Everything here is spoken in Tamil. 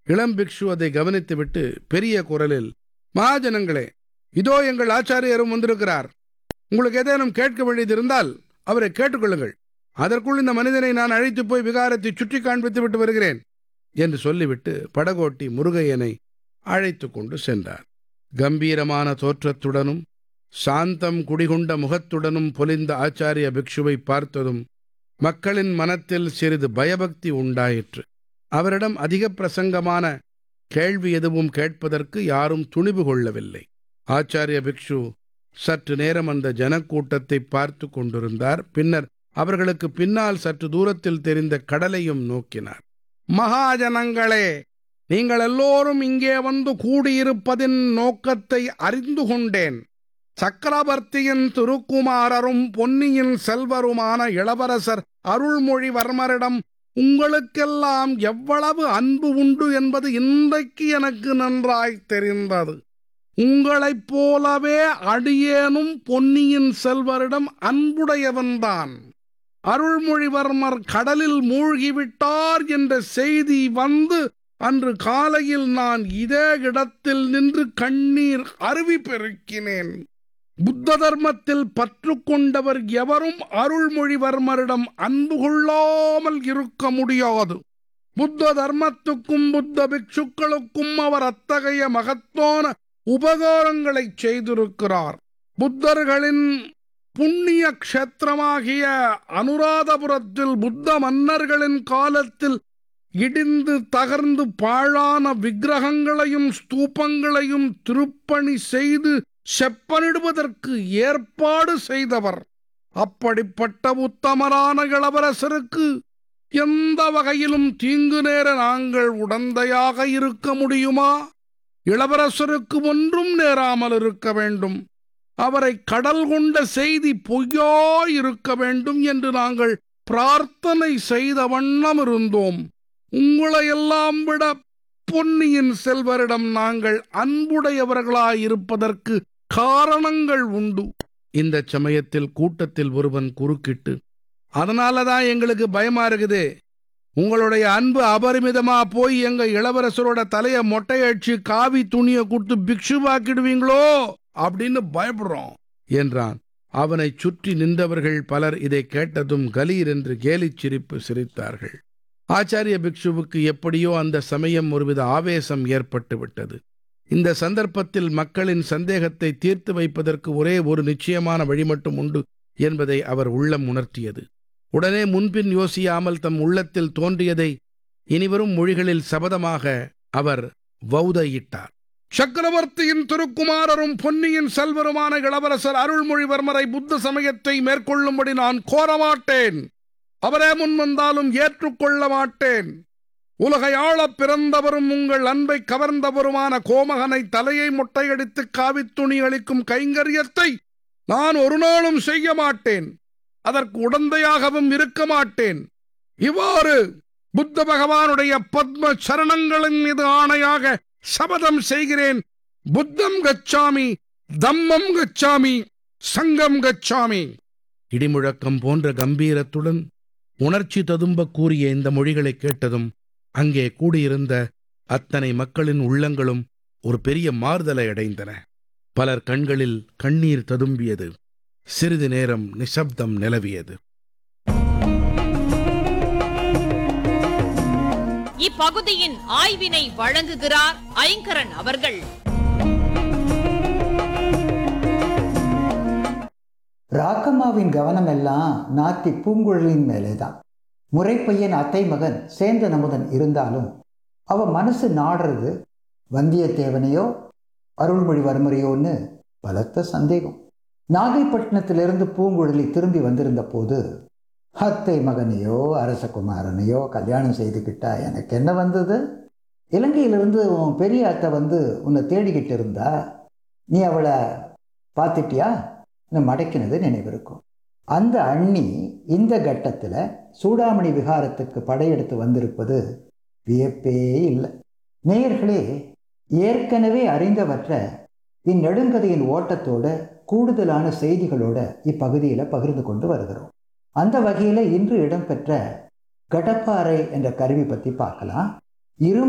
இளம் பிக்ஷு அதை கவனித்துவிட்டு பெரிய குரலில் மகாஜனங்களே இதோ எங்கள் ஆச்சாரியரும் வந்திருக்கிறார் உங்களுக்கு ஏதேனும் கேட்க வேண்டியது இருந்தால் அவரை கேட்டுக்கொள்ளுங்கள் அதற்குள் இந்த மனிதனை நான் அழைத்துப் போய் விகாரத்தை சுற்றி காண்பித்து விட்டு வருகிறேன் என்று சொல்லிவிட்டு படகோட்டி முருகையனை அழைத்து கொண்டு சென்றார் கம்பீரமான தோற்றத்துடனும் சாந்தம் குடிகொண்ட முகத்துடனும் பொலிந்த ஆச்சாரிய பிக்ஷுவை பார்த்ததும் மக்களின் மனத்தில் சிறிது பயபக்தி உண்டாயிற்று அவரிடம் அதிக பிரசங்கமான கேள்வி எதுவும் கேட்பதற்கு யாரும் துணிவு கொள்ளவில்லை ஆச்சாரிய பிக்ஷு சற்று நேரம் அந்த ஜனக்கூட்டத்தை பார்த்து கொண்டிருந்தார் பின்னர் அவர்களுக்கு பின்னால் சற்று தூரத்தில் தெரிந்த கடலையும் நோக்கினார் மகாஜனங்களே நீங்கள் எல்லோரும் இங்கே வந்து கூடியிருப்பதின் நோக்கத்தை அறிந்து கொண்டேன் சக்கரவர்த்தியின் திருக்குமாரரும் பொன்னியின் செல்வருமான இளவரசர் அருள்மொழிவர்மரிடம் உங்களுக்கெல்லாம் எவ்வளவு அன்பு உண்டு என்பது இன்றைக்கு எனக்கு நன்றாய் தெரிந்தது உங்களைப் போலவே அடியேனும் பொன்னியின் செல்வரிடம் அன்புடையவன்தான் அருள்மொழிவர்மர் கடலில் மூழ்கிவிட்டார் என்ற செய்தி வந்து அன்று காலையில் நான் இதே இடத்தில் நின்று கண்ணீர் அருவி பெருக்கினேன் புத்த தர்மத்தில் பற்று கொண்டவர் எவரும் அருள்மொழிவர்மரிடம் அன்பு கொள்ளாமல் இருக்க முடியாது புத்த தர்மத்துக்கும் புத்த பிக்ஷுக்களுக்கும் அவர் அத்தகைய மகத்தான உபகாரங்களை செய்திருக்கிறார் புத்தர்களின் புண்ணிய க்ஷேத்திரமாகிய அனுராதபுரத்தில் புத்த மன்னர்களின் காலத்தில் இடிந்து தகர்ந்து பாழான விக்கிரகங்களையும் ஸ்தூபங்களையும் திருப்பணி செய்து செப்பனிடுவதற்கு ஏற்பாடு செய்தவர் அப்படிப்பட்ட உத்தமரான இளவரசருக்கு எந்த வகையிலும் தீங்கு நேர நாங்கள் உடந்தையாக இருக்க முடியுமா இளவரசருக்கு ஒன்றும் நேராமல் இருக்க வேண்டும் அவரை கடல் கொண்ட செய்தி பொய்யாயிருக்க வேண்டும் என்று நாங்கள் பிரார்த்தனை செய்த வண்ணம் இருந்தோம் உங்களையெல்லாம் விட பொன்னியின் செல்வரிடம் நாங்கள் அன்புடையவர்களாயிருப்பதற்கு காரணங்கள் உண்டு இந்த சமயத்தில் கூட்டத்தில் ஒருவன் குறுக்கிட்டு அதனாலதான் எங்களுக்கு பயமா இருக்குது உங்களுடைய அன்பு அபரிமிதமா போய் எங்க இளவரசரோட தலைய மொட்டையடிச்சு காவி துணிய கொடுத்து பிக்ஷுவாக்கிடுவீங்களோ அப்படின்னு பயப்படுறோம் என்றான் அவனை சுற்றி நின்றவர்கள் பலர் இதை கேட்டதும் கலீர் என்று கேலிச் சிரிப்பு சிரித்தார்கள் ஆச்சாரிய பிக்ஷுவுக்கு எப்படியோ அந்த சமயம் ஒருவித ஆவேசம் ஏற்பட்டு விட்டது இந்த சந்தர்ப்பத்தில் மக்களின் சந்தேகத்தை தீர்த்து வைப்பதற்கு ஒரே ஒரு நிச்சயமான வழி மட்டும் உண்டு என்பதை அவர் உள்ளம் உணர்த்தியது உடனே முன்பின் யோசியாமல் தம் உள்ளத்தில் தோன்றியதை இனிவரும் மொழிகளில் சபதமாக அவர் வௌதையிட்டார் சக்கரவர்த்தியின் திருக்குமாரரும் பொன்னியின் செல்வருமான இளவரசர் அருள்மொழிவர்மரை புத்த சமயத்தை மேற்கொள்ளும்படி நான் கோரமாட்டேன் அவரே முன் வந்தாலும் ஏற்றுக்கொள்ள மாட்டேன் உலகை ஆளப் பிறந்தவரும் உங்கள் அன்பை கவர்ந்தவருமான கோமகனை தலையை முட்டையடித்து காவித் துணி அளிக்கும் கைங்கரியத்தை நான் ஒரு நாளும் செய்ய மாட்டேன் அதற்கு உடந்தையாகவும் இருக்க மாட்டேன் இவ்வாறு புத்த பகவானுடைய பத்ம சரணங்களின் மீது ஆணையாக சபதம் செய்கிறேன் புத்தம் கச்சாமி தம்மம் கச்சாமி சங்கம் கச்சாமி இடிமுழக்கம் போன்ற கம்பீரத்துடன் உணர்ச்சி ததும்ப கூறிய இந்த மொழிகளை கேட்டதும் அங்கே கூடியிருந்த அத்தனை மக்களின் உள்ளங்களும் ஒரு பெரிய மாறுதலை அடைந்தன பலர் கண்களில் கண்ணீர் ததும்பியது சிறிது நேரம் நிசப்தம் நிலவியது இப்பகுதியின் ஆய்வினை வழங்குகிறார் ஐங்கரன் அவர்கள் ராக்கம்மாவின் கவனம் எல்லாம் நாத்தி பூங்குழலின் மேலேதான் முறைப்பையன் அத்தை மகன் சேந்தன் அமுதன் இருந்தாலும் அவ மனசு நாடுறது வந்தியத்தேவனையோ அருள்மொழிவர்மரையோன்னு பலத்த சந்தேகம் நாகைப்பட்டினத்திலிருந்து பூங்குழலி திரும்பி வந்திருந்த போது அத்தை மகனையோ அரசகுமாரனையோ கல்யாணம் செய்துக்கிட்டா எனக்கு என்ன வந்தது இலங்கையிலிருந்து உன் பெரிய அத்தை வந்து உன்னை தேடிக்கிட்டு இருந்தா நீ அவளை பார்த்துட்டியா மடக்கினது நினைவிருக்கும் அந்த அண்ணி இந்த கட்டத்தில் சூடாமணி விகாரத்துக்கு படையெடுத்து வந்திருப்பது வியப்பே இல்லை நேயர்களே ஏற்கனவே அறிந்தவற்றை இந்நெடுங்கதையின் ஓட்டத்தோட கூடுதலான செய்திகளோட இப்பகுதியில் பகிர்ந்து கொண்டு வருகிறோம் அந்த வகையில் இன்று இடம்பெற்ற கடப்பாறை என்ற கருவி பற்றி பார்க்கலாம் இரு